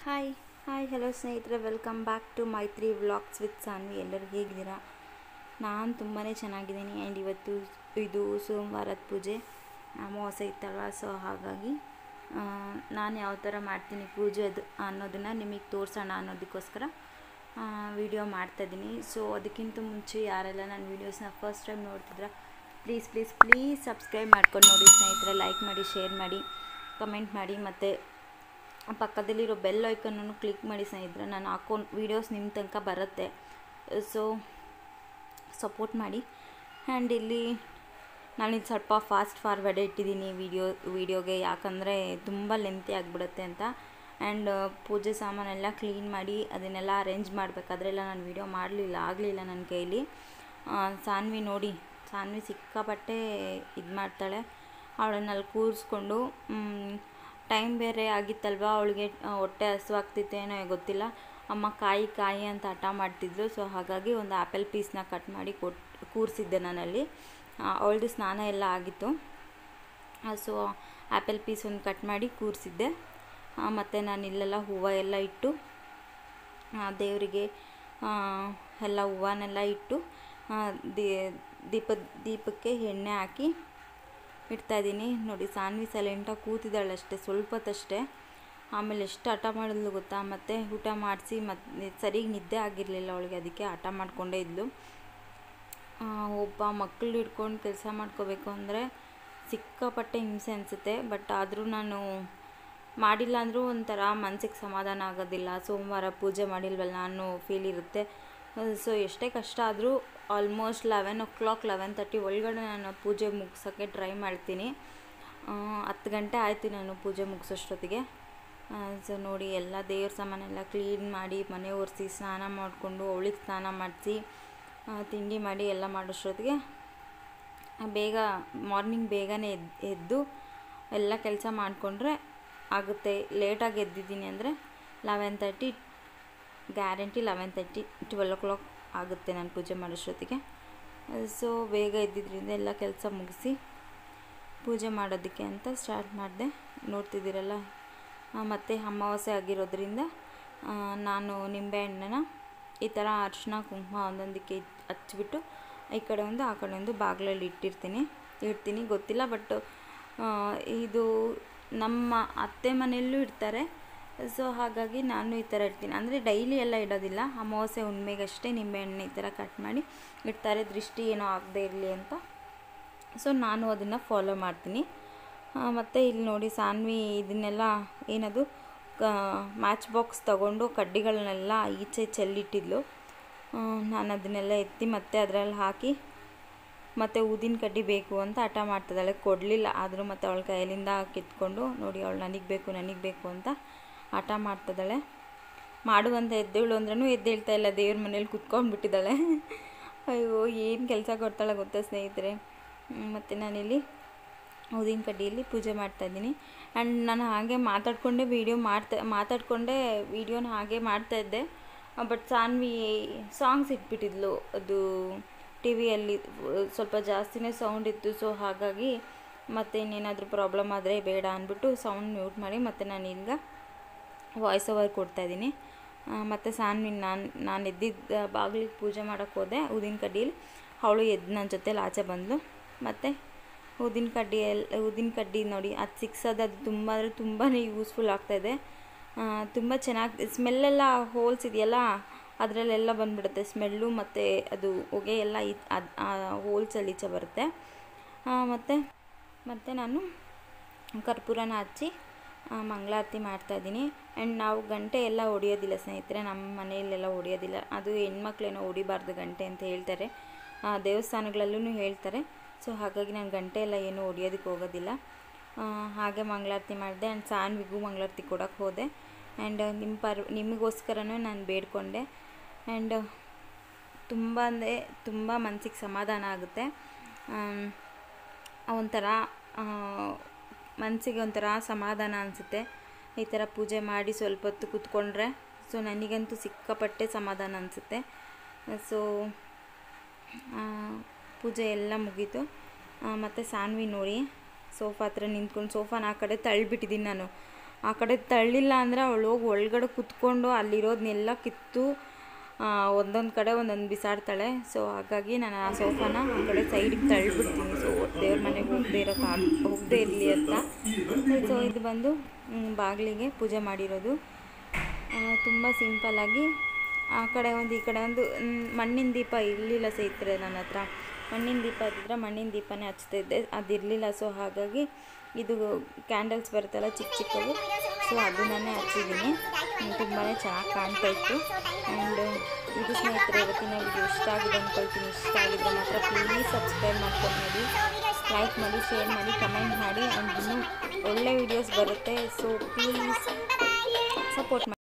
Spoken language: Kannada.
ಹಾಯ್ ಹಾಯ್ ಹಲೋ ಸ್ನೇಹಿತರೆ welcome back to Maithri vlogs with Saanvi ಎಲ್ಲರೂ ಹೇಗಿದ್ದೀರಾ ನಾನು ತುಂಬಾ ಚೆನ್ನಾಗಿದ್ದೀನಿ ಆ್ಯಂಡ್ ಇವತ್ತು ಇದು ಸೋಮವಾರದ ಪೂಜೆ ಅಮಾವಾಸ್ಯೆ ಇತ್ತಲ್ವ ಸೊ ಹಾಗಾಗಿ ನಾನು ಯಾವ ಥರ ಮಾಡ್ತೀನಿ ಪೂಜೆ ಅದು ಅನ್ನೋದನ್ನು ನಿಮಗೆ ತೋರಿಸೋಣ ಅನ್ನೋದಕ್ಕೋಸ್ಕರ ವಿಡಿಯೋ ಮಾಡ್ತಾಯಿದ್ದೀನಿ ಸೊ ಅದಕ್ಕಿಂತ ಮುಂಚೆ ಯಾರೆಲ್ಲ ನನ್ನ ವೀಡಿಯೋಸ್ನ ಫಸ್ಟ್ ಟೈಮ್ ನೋಡ್ತಿದ್ರ ಪ್ಲೀಸ್ ಪ್ಲೀಸ್ ಪ್ಲೀಸ್ ಸಬ್ಸ್ಕ್ರೈಬ್ ಮಾಡ್ಕೊಂಡು ನೋಡಿ ಸ್ನೇಹಿತರೆ ಲೈಕ್ ಮಾಡಿ ಶೇರ್ ಮಾಡಿ ಕಮೆಂಟ್ ಮಾಡಿ ಮತ್ತು ಪಕ್ಕದಲ್ಲಿರೋ ಬೆಲ್ ಐಕನ್ನನ್ನು ಕ್ಲಿಕ್ ಮಾಡಿ ಸ್ನೇಹಿತರೆ ನಾನು ಹಾಕೋ ವೀಡಿಯೋಸ್ ನಿಮ್ಮ ತನಕ ಬರುತ್ತೆ ಸೊ ಸಪೋರ್ಟ್ ಮಾಡಿ ಆ್ಯಂಡ್ ಇಲ್ಲಿ ನಾನಿಲ್ಲಿ ಸ್ವಲ್ಪ ಫಾಸ್ಟ್ ಫಾರ್ವರ್ಡ್ ಇಟ್ಟಿದ್ದೀನಿ ವೀಡಿಯೋ ವೀಡಿಯೋಗೆ ಯಾಕಂದರೆ ತುಂಬ ಲೆಂತಿ ಆಗಿಬಿಡುತ್ತೆ ಅಂತ ಆ್ಯಂಡ್ ಪೂಜೆ ಸಾಮಾನೆಲ್ಲ ಕ್ಲೀನ್ ಮಾಡಿ ಅದನ್ನೆಲ್ಲ ಅರೇಂಜ್ ಮಾಡಬೇಕಾದ್ರೆಲ್ಲ ನಾನು ವೀಡಿಯೋ ಮಾಡಲಿಲ್ಲ ಆಗಲಿಲ್ಲ ನನ್ನ ಕೈಲಿ ಸಾನ್ವಿ ನೋಡಿ ಸಾನ್ವಿ ಸಿಕ್ಕಾಪಟ್ಟೆ ಇದು ಮಾಡ್ತಾಳೆ ಅವಳನ್ನ ಅಲ್ಲಿ ಕೂರಿಸ್ಕೊಂಡು ಟೈಮ್ ಬೇರೆ ಆಗಿತ್ತಲ್ವ ಅವಳಿಗೆ ಹೊಟ್ಟೆ ಹಸುವಾಗ್ತಿತ್ತೇನೋ ಗೊತ್ತಿಲ್ಲ ಅಮ್ಮ ಕಾಯಿ ಕಾಯಿ ಅಂತ ಹಠ ಮಾಡ್ತಿದ್ಲು ಸೊ ಹಾಗಾಗಿ ಒಂದು ಆ್ಯಪಲ್ ಪೀಸ್ನ ಕಟ್ ಮಾಡಿ ಕೊಟ್ಟು ಕೂರಿಸಿದ್ದೆ ನಾನಲ್ಲಿ ಅವಳದು ಸ್ನಾನ ಎಲ್ಲ ಆಗಿತ್ತು ಸೊ ಆ್ಯಪಲ್ ಪೀಸ್ ಒಂದು ಕಟ್ ಮಾಡಿ ಕೂರಿಸಿದ್ದೆ ಮತ್ತು ನಾನು ಇಲ್ಲೆಲ್ಲ ಹೂವು ಎಲ್ಲ ಇಟ್ಟು ದೇವರಿಗೆ ಎಲ್ಲ ಹೂವನ್ನೆಲ್ಲ ಇಟ್ಟು ದೀಪ ದೀಪಕ್ಕೆ ಎಣ್ಣೆ ಹಾಕಿ ಇಡ್ತಾಯಿದ್ದೀನಿ ನೋಡಿ ಸಾನ್ವಿ ಸೈಲೆಂಟಾಗಿ ಕೂತಿದ್ದಾಳೆ ಅಷ್ಟೇ ಸ್ವಲ್ಪ ಹೊತ್ತಷ್ಟೇ ಆಮೇಲೆ ಎಷ್ಟು ಹಠ ಮಾಡಿದ್ಲು ಗೊತ್ತಾ ಮತ್ತು ಊಟ ಮಾಡಿಸಿ ಮತ್ತು ಸರಿಗೆ ನಿದ್ದೆ ಆಗಿರಲಿಲ್ಲ ಅವಳಿಗೆ ಅದಕ್ಕೆ ಹಠ ಮಾಡಿಕೊಂಡೇ ಇದ್ಲು ಒಬ್ಬ ಮಕ್ಕಳು ಹಿಡ್ಕೊಂಡು ಕೆಲಸ ಮಾಡ್ಕೋಬೇಕು ಅಂದರೆ ಸಿಕ್ಕಾಪಟ್ಟೆ ಹಿಂಸೆ ಅನಿಸುತ್ತೆ ಬಟ್ ಆದರೂ ನಾನು ಮಾಡಿಲ್ಲ ಅಂದರೂ ಒಂಥರ ಮನಸ್ಸಿಗೆ ಸಮಾಧಾನ ಆಗೋದಿಲ್ಲ ಸೋಮವಾರ ಪೂಜೆ ಮಾಡಿಲ್ವಲ್ಲ ಅನ್ನೋ ಫೀಲ್ ಇರುತ್ತೆ ಸೊ ಎಷ್ಟೇ ಕಷ್ಟ ಆದರೂ almost eleven o'clock eleven thirty ಒಳಗಡೆ ನಾನು ಪೂಜೆ ಮುಗಿಸೋಕ್ಕೆ ಟ್ರೈ ಮಾಡ್ತೀನಿ ಹತ್ತು ಗಂಟೆ ಆಯಿತು ನಾನು ಪೂಜೆ ಮುಗಿಸೋಷ್ಟೊತ್ತಿಗೆ ಸೊ ನೋಡಿ ಎಲ್ಲ ದೇವ್ರ ಸಾಮಾನೆಲ್ಲ ಕ್ಲೀನ್ ಮಾಡಿ ಮನೆ ಒರೆಸಿ ಸ್ನಾನ ಮಾಡಿಕೊಂಡು ಅವಳಿಗೆ ಸ್ನಾನ ಮಾಡಿಸಿ ತಿಂಡಿ ಮಾಡಿ ಎಲ್ಲ ಮಾಡೋಷ್ಟೊತ್ತಿಗೆ ಬೇಗ ಮಾರ್ನಿಂಗ್ ಬೇಗನೆ ಎದ್ದು ಎದ್ದು ಎಲ್ಲ ಕೆಲಸ ಮಾಡಿಕೊಂಡ್ರೆ ಆಗುತ್ತೆ ಲೇಟಾಗಿ ಎದ್ದಿದ್ದೀನಿ ಅಂದರೆ eleven thirty guarantee eleven thirty twelve o'clock ಆಗುತ್ತೆ ನಾನು ಪೂಜೆ ಮಾಡೋಷ್ಟೊತ್ತಿಗೆ ಸೊ ಬೇಗ ಎದ್ದಿದ್ದರಿಂದ ಎಲ್ಲ ಕೆಲಸ ಮುಗಿಸಿ ಪೂಜೆ ಮಾಡೋದಕ್ಕೆ ಅಂತ ಸ್ಟಾರ್ಟ್ ಮಾಡಿದೆ ನೋಡ್ತಿದ್ದೀರಲ್ಲ ಮತ್ತು ಅಮಾವಾಸ್ಯೆ ಆಗಿರೋದ್ರಿಂದ ನಾನು ನಿಂಬೆಹಣ್ಣನ್ನ ಈ ಥರ ಅರಿಶಿನ ಕುಂಕುಮ ಒಂದೊಂದಕ್ಕೆ ಹಚ್ಬಿಟ್ಟು ಈ ಕಡೆ ಒಂದು ಆ ಕಡೆ ಒಂದು ಬಾಗಿಲಲ್ಲಿ ಇಟ್ಟಿರ್ತೀನಿ ಇಡ್ತೀನಿ ಗೊತ್ತಿಲ್ಲ ಬಟ್ ಇದು ನಮ್ಮ ಅತ್ತೆ ಮನೆಯಲ್ಲೂ ಇಡ್ತಾರೆ ಸೊ ಹಾಗಾಗಿ ನಾನು ಈ ಥರ ಇಡ್ತೀನಿ ಅಂದರೆ ಡೈಲಿ ಎಲ್ಲ ಇಡೋದಿಲ್ಲ ಅಮಾವಾಸ್ಯೆ ಹುಣ್ಮೆಗಷ್ಟೇ ನಿಂಬೆಹಣ್ಣು ಈ ಥರ ಕಟ್ ಮಾಡಿ ಇಡ್ತಾರೆ ದೃಷ್ಟಿ ಏನೋ ಆಗದೆ ಇರಲಿ ಅಂತ ಸೊ ನಾನು ಅದನ್ನು ಫಾಲೋ ಮಾಡ್ತೀನಿ ಮತ್ತು ಇಲ್ಲಿ ನೋಡಿ ಸಾನ್ವಿ ಇದನ್ನೆಲ್ಲ ಏನದು ಮ್ಯಾಚ್ ಬಾಕ್ಸ್ ತಗೊಂಡು ಕಡ್ಡಿಗಳನ್ನೆಲ್ಲ ಈಚೆ ಚೆಲ್ಲಿಟ್ಟಿದ್ಲು ನಾನು ಅದನ್ನೆಲ್ಲ ಎತ್ತಿ ಮತ್ತೆ ಅದರಲ್ಲಿ ಹಾಕಿ ಮತ್ತು ಊದಿನ ಕಡ್ಡಿ ಬೇಕು ಅಂತ ಹಠ ಮಾಡ್ತಿದ್ದಾಳೆ ಕೊಡಲಿಲ್ಲ ಆದರೂ ಮತ್ತು ಅವಳ ಕೈಯಲ್ಲಿಂದ ಕಿತ್ಕೊಂಡು ನೋಡಿ ಅವಳು ನನಗೆ ಬೇಕು ನನಗೆ ಬೇಕು ಅಂತ ಹಠ ಮಾಡ್ತಿದ್ದಾಳೆ ಮಾಡುವಂತ ಎದ್ದೇಳು ಅಂದ್ರೂ ಎದ್ದೇಳ್ತಾ ಇಲ್ಲ ದೇವ್ರ ಮನೇಲಿ ಕುತ್ಕೊಂಡ್ಬಿಟ್ಟಿದ್ದಾಳೆ ಅಯ್ಯೋ ಏನು ಕೆಲಸ ಕೊಡ್ತಾಳೆ ಗೊತ್ತಾ ಸ್ನೇಹಿತರೆ ಮತ್ತು ನಾನಿಲ್ಲಿ ಊದಿನ ಕಡ್ಡಿಯಲ್ಲಿ ಪೂಜೆ ಮಾಡ್ತಾಯಿದ್ದೀನಿ ಆ್ಯಂಡ್ ನಾನು ಹಾಗೆ ಮಾತಾಡಿಕೊಂಡೇ ವೀಡಿಯೋ ಮಾಡ್ತಾ ಮಾತಾಡಿಕೊಂಡೇ ವೀಡಿಯೋನ ಹಾಗೆ ಮಾಡ್ತಾಯಿದ್ದೆ ಬಟ್ ಸಾನ್ವಿ ಸಾಂಗ್ಸ್ ಇಟ್ಬಿಟ್ಟಿದ್ಲು ಅದು ಟಿ ವಿಯಲ್ಲಿ ಸ್ವಲ್ಪ ಜಾಸ್ತಿನೇ ಸೌಂಡ್ ಇತ್ತು ಸೊ ಹಾಗಾಗಿ ಮತ್ತು ಇನ್ನೇನಾದರೂ ಪ್ರಾಬ್ಲಮ್ ಆದರೆ ಬೇಡ ಅಂದ್ಬಿಟ್ಟು ಸೌಂಡ್ ಮ್ಯೂಟ್ ಮಾಡಿ ಮತ್ತು ನಾನು ಈಗ ವಾಯ್ಸ್ ಓವರ್ ಕೊಡ್ತಾಯಿದ್ದೀನಿ ಮತ್ತು ಸಾನ್ವಿ ನಾನು ನಾನು ಎದ್ದಿದ್ದ ಬಾಗಿಲಿಗೆ ಪೂಜೆ ಮಾಡೋಕ್ಕೆ ಹೋದೆ ಊದಿನ ಕಡ್ಡಿಯಲ್ಲಿ ಅವಳು ಎದ್ದು ನನ್ನ ಜೊತೆಲಿ ಆಚೆ ಬಂದಳು ಮತ್ತು ಊದಿನ ಕಡ್ಡಿ ಎಲ್ಲ ಊದಿನ ಕಡ್ಡಿ ನೋಡಿ ಅದು ಸಿಕ್ಸೋದು ಅದು ತುಂಬ ಅಂದರೆ ತುಂಬಾ ಯೂಸ್ಫುಲ್ ಆಗ್ತಾಯಿದೆ ತುಂಬ ಚೆನ್ನಾಗಿ ಸ್ಮೆಲ್ಲೆಲ್ಲ ಹೋಲ್ಸ್ ಇದೆಯಲ್ಲ ಅದರಲ್ಲೆಲ್ಲ ಬಂದುಬಿಡುತ್ತೆ ಸ್ಮೆಲ್ಲು ಮತ್ತು ಅದು ಹೊಗೆ ಎಲ್ಲ ಅದು ಹೋಲ್ಸಲ್ಲಿ ಈಚೆ ಬರುತ್ತೆ ಮತ್ತು ಮತ್ತು ನಾನು ಕರ್ಪೂರನ ಹಚ್ಚಿ ಮಂಗಳಾರತಿ ಮಾಡ್ತಾಯಿದ್ದೀನಿ ಆ್ಯಂಡ್ ನಾವು ಗಂಟೆ ಎಲ್ಲ ಹೊಡಿಯೋದಿಲ್ಲ ಸ್ನೇಹಿತರೆ ನಮ್ಮ ಮನೆಯಲ್ಲೆಲ್ಲ ಹೊಡಿಯೋದಿಲ್ಲ ಅದು ಹೆಣ್ಮಕ್ಳೇನೋ ಹೊಡಿಬಾರ್ದು ಗಂಟೆ ಅಂತ ಹೇಳ್ತಾರೆ ದೇವಸ್ಥಾನಗಳಲ್ಲೂ ಹೇಳ್ತಾರೆ ಸೊ ಹಾಗಾಗಿ ನಾನು ಗಂಟೆ ಎಲ್ಲ ಏನೂ ಹೊಡಿಯೋದಕ್ಕೆ ಹೋಗೋದಿಲ್ಲ ಹಾಗೆ ಮಂಗಳಾರತಿ ಮಾಡಿದೆ ಆ್ಯಂಡ್ ಸಾನ್ವಿಗೂ ಮಂಗಳಾರತಿ ಕೊಡೋಕ್ಕೆ ಹೋದೆ ಆ್ಯಂಡ್ ನಿಮ್ಮ ಪರ್ ನಿಮಗೋಸ್ಕರನೂ ನಾನು ಬೇಡ್ಕೊಂಡೆ ಆ್ಯಂಡ್ ತುಂಬ ಅಂದರೆ ತುಂಬ ಮನಸ್ಸಿಗೆ ಸಮಾಧಾನ ಆಗುತ್ತೆ ಒಂಥರ ಮನಸ್ಸಿಗೆ ಒಂಥರ ಸಮಾಧಾನ ಅನಿಸುತ್ತೆ ಈ ಥರ ಪೂಜೆ ಮಾಡಿ ಸ್ವಲ್ಪ ಹೊತ್ತು ಕೂತ್ಕೊಂಡ್ರೆ ಸೊ ನನಗಂತೂ ಸಿಕ್ಕಾಪಟ್ಟೆ ಸಮಾಧಾನ ಅನಿಸುತ್ತೆ ಸೊ ಪೂಜೆ ಎಲ್ಲ ಮುಗೀತು ಮತ್ತು ಸಾನ್ವಿ ನೋಡಿ ಸೋಫಾ ಹತ್ರ ನಿಂತ್ಕೊಂಡು ಸೋಫಾನ ಆ ಕಡೆ ತಳ್ಳಿಬಿಟ್ಟಿದ್ದೀನಿ ನಾನು ಆ ಕಡೆ ತಳ್ಳಿಲ್ಲ ಅಂದರೆ ಅವಳು ಹೋಗಿ ಒಳಗಡೆ ಕುತ್ಕೊಂಡು ಅಲ್ಲಿರೋದನ್ನೆಲ್ಲ ಕಿತ್ತು ಒಂದೊಂದು ಕಡೆ ಒಂದೊಂದು ಬಿಸಾಡ್ತಾಳೆ ಸೊ ಹಾಗಾಗಿ ನಾನು ಆ ಸೋಫಾನ ಆ ಕಡೆ ಸೈಡಿಗೆ ತಳ್ಳಿಬಿಡ್ತೀನಿ ಸೊ ದೇವ್ರ ಮನೆಗೆ ಹೋಗದೆ ಇರೋಕ್ಕಾಗ ಹೋಗದೇ ಇರಲಿ ಅಂತ ಸೊ ಇದು ಬಂದು ಬಾಗಿಲಿಗೆ ಪೂಜೆ ಮಾಡಿರೋದು ತುಂಬ ಸಿಂಪಲ್ಲಾಗಿ ಆ ಕಡೆ ಒಂದು ಈ ಕಡೆ ಒಂದು ಮ್, ಮಣ್ಣಿನ ದೀಪ ಇರಲಿಲ್ಲ ಸ್ನೇಹಿತರೆ ನನ್ನ ಹತ್ರ ಮಣ್ಣಿನ ದೀಪ ಇದ್ದಿದ್ರೆ ಮಣ್ಣಿನ ದೀಪನೇ ಹಚ್ತಾ ಇದ್ದೆ ಅದಿರಲಿಲ್ಲ ಸೊ ಹಾಗಾಗಿ ಇದು ಕ್ಯಾಂಡಲ್ಸ್ ಬರುತ್ತಲ್ಲ ಚಿಕ್ಕ ಚಿಕ್ಕವು ಸೊ ಅದನ್ನೇ ಹಚ್ಚಿದ್ದೀನಿ ತುಂಬಾ ಚೆನ್ನಾಗಿ ಕಾಣ್ತಾ ಇತ್ತು ಆ್ಯಂಡ್ ಇದು ಸ್ನೇಹಿತರೆ ಇವತ್ತಿನ ವಿಡಿಯೋ ಇಷ್ಟ ಆಗಿದೆ ಅಂದ್ಕೊಳ್ತೀನಿ ಇಷ್ಟ ಆಗಿದ್ರೆ ಮಾತ್ರ ಪ್ಲೀಸ್ ಸಬ್ಸ್ಕ್ರೈಬ್ ಮಾಡ್ಕೊಂಡು ನೋಡಿ ಲೈಕ್ ಮಾಡಿ ಶೇರ್ ಮಾಡಿ ಕಮೆಂಟ್ ಮಾಡಿ ಆ್ಯಂಡ್ ಇನ್ನೂ ಒಳ್ಳೆ ವೀಡಿಯೋಸ್ ಬರುತ್ತೆ ಸೊ ಪ್ಲೀಸ್ ಸಪೋರ್ಟ್ ಮಾಡಿ